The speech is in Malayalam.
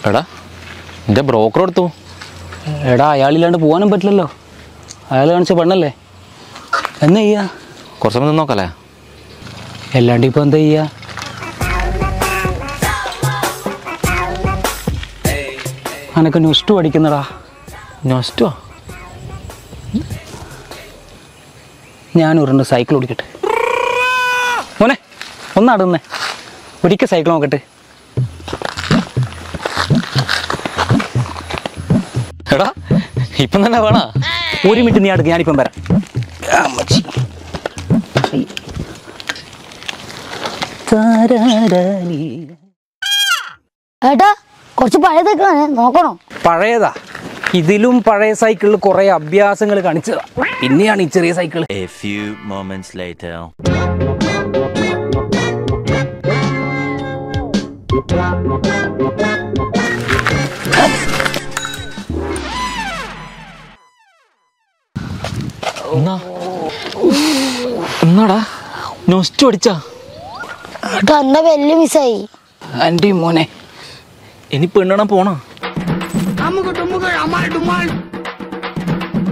എടാ എൻ്റെ ബ്രോക്കർ എടുത്തു എടാ അയാളില്ലാണ്ട് പോകാനും പറ്റില്ലല്ലോ അയാൾ കാണിച്ച പെണ്ണല്ലേ എന്നാ ചെയ്യാ കുറച്ച് സമയം നിന്ന് നോക്കല്ലേ എല്ലാണ്ട് ഇപ്പൊ എന്താ ചെയ്യാ അനക്ക് ന്യൂസ്റ്റു അടിക്കുന്നടാ നൊസ്റ്റോ ഞാൻ ഒരു സൈക്കിൾ ഓടിക്കട്ടെ മോനെ ഒന്നാടുന്നേ ഒരിക്കൽ സൈക്കിൾ നോക്കട്ടെ എടാ ഇപ്പം തന്നെ വേണ ഒരു മിനിറ്റ് നീ അടുക്ക് ഞാനിപ്പം വരാം അമ്മച്ചി. താരാരാലി. ഏട്ടാ കുറച്ച് പഴയ സൈക്കിളാണ് നോക്കണോ പഴയതാ ഇതിലും പഴയ സൈക്കിളിൽ കുറെ അഭ്യാസങ്ങൾ കാണിച്ചതാ പിന്നെയാണ് ഈ ചെറിയ cycle A few moments later. എന്നാ എന്നാടാ നൊസ്റ്റു അടിച്ചാ ഏട്ടാ എന്റെ വലിയ മിസ്സായി ആൻറ്റി മോനെ ഇനി പെണ്ണെണ്ണ പോണോ അമുക്ക് ടുമുക്ക് അമാൾ ഡുമാൾ